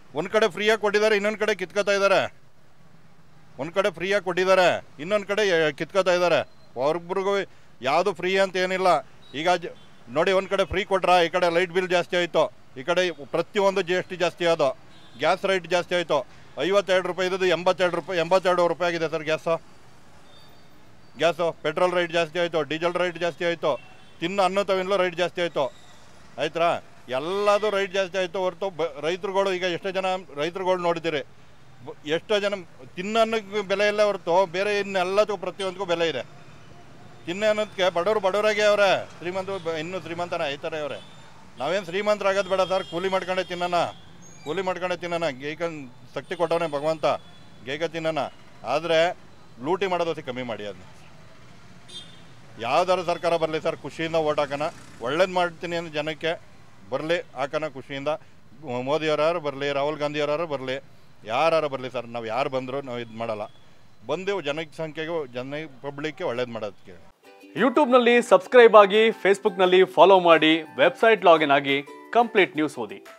ಒಂದು ಕಡೆ ಫ್ರೀಯಾಗಿ ಕೊಟ್ಟಿದ್ದಾರೆ ಇನ್ನೊಂದು ಕಡೆ ಕಿತ್ಕೋತಾ ಇದ್ದಾರೆ ಒಂದು ಕಡೆ ಫ್ರೀಯಾಗಿ ಕೊಟ್ಟಿದ್ದಾರೆ ಇನ್ನೊಂದು ಕಡೆ ಎ- ಕಿತ್ಕೋತಾ ಇದ್ದಾರೆ ಅವ್ರಿಬ್ರಿಗೂ ಯಾವುದು ಫ್ರೀ ಅಂತ ಏನಿಲ್ಲ ಈಗ ಜ- ನೋಡಿ ಒಂದು ಕಡೆ ಫ್ರೀ ಕೊಟ್ರ ಈ ಕಡೆ ಲೈಟ್ ಬಿಲ್ ಜಾಸ್ತಿ ಆಯಿತು ಈ ಕಡೆ ಪ್ರತಿಯೊಂದು ಜಿ ಎಸ್ ಟಿ ಜಾಸ್ತಿ ಆದೋ ಗ್ಯಾಸ್ ರೇಟ್ ಜಾಸ್ತಿ ಆಯಿತು ಐವತ್ತೆರಡು ರೂಪಾಯಿ ಇದ್ದದ್ದು ಎಂಬತ್ತೆರಡು ರೂಪಾಯಿ ಎಂಬತ್ತೆರಡು ರೂಪಾಯಿ ಆಗಿದೆ sir gas gas petrol rate ಜಾಸ್ತಿ ಆಯಿತು ಡೀಸೆಲ್ ರೇಟ್ ಜಾಸ್ತಿ ಆಯಿತು ತಿನ್ನು ಅನ್ನೋ ತವಿನ್ಲೂ ರೇಟ್ ಜಾಸ್ತಿ ಆಯಿತು ಆಯ್ತಾ ಎಲ್ಲದು ರೈಟ್ ಜಾಸ್ತಿ ಆಯಿತು ಹೊರತು ಬ ರೈತರುಗಳು ಈಗ ಎಷ್ಟೋ ಜನ ರೈತರುಗಳು ನೋಡಿದ್ದೀರಿ ಬ- ಎಷ್ಟೋ ಜನ ತಿನ್ನೋನ್ನಕ್ಕೆ ಬೆಲೆ ಇಲ್ಲ ಹೊರತು ಬೇರೆ ಇನ್ನೆಲ್ಲದಕ್ಕೂ ಪ್ರತಿಯೊಂದಕ್ಕೂ ಬೆಲೆ ಇದೆ ತಿನ್ನ ಅನ್ನೋದಕ್ಕೆ ಬಡವರು ಬಡವರಾಗೆ ಅವರೇ ಶ್ರೀಮಂತರು ಬ- ಇನ್ನೂ ಶ್ರೀಮಂತನ ಐತಾರೆ ಅವರೇ ನಾವೇನು ಶ್ರೀಮಂತರಾಗೋದು ಬೇಡ ಸರ್ ಕೂಲಿ ಮಾಡ್ಕೊಂಡೆ ತಿನ್ನೋಣ ಕೂಲಿ ಮಾಡ್ಕೊಂಡೆ ತಿನ್ನೋಣ ಗೇಕ ಶಕ್ತಿ ಕೊಟ್ಟವನೇ ಭಗವಂತ ಗೇಕ ತಿನ್ನೋಣ ಆದರೆ ಲೂಟಿ ಮಾಡೋದಕ್ಕೆ ಕಮ್ಮಿ ಮಾಡಿ ಅದನ್ನ ಯಾವ್ದಾದ್ರು ಸರ್ಕಾರ ಬರಲಿ ಸರ್ ಖುಷಿಯಿಂದ ಓಟ್ ಹಾಕೋಣ ಒಳ್ಳೇದು ಮಾಡ್ತೀನಿ ಅನ್ನೋ ಜನಕ್ಕೆ ಬರಲಿ ಹಾಕೋಣ ಖುಷಿಯಿಂದ ಮೋದಿಯವರಾರು ಬರಲಿ ರಾಹುಲ್ ಗಾಂಧಿಯವರಾರು ಬರಲಿ ಯಾರು ಬರಲಿ ಸರ್ ನಾವು ಯಾರು ಬಂದರೂ ನಾವು ಇದು ಮಾಡಲ್ಲ ಬಂದು ಜನಸಂಖ್ಯೆಗೂ ಜನ ಪಬ್ಲಿಕ್ಗೆ ಒಳ್ಳೇದು ಮಾಡೋದಕ್ಕೆ ಯೂಟ್ಯೂಬ್ನಲ್ಲಿ ಸಬ್ಸ್ಕ್ರೈಬ್ ಆಗಿ ಫೇಸ್ಬುಕ್ನಲ್ಲಿ ಫಾಲೋ ಮಾಡಿ ವೆಬ್ಸೈಟ್ ಲಾಗಿನ್ ಆಗಿ ಕಂಪ್ಲೀಟ್ ನ್ಯೂಸ್ ಓದಿ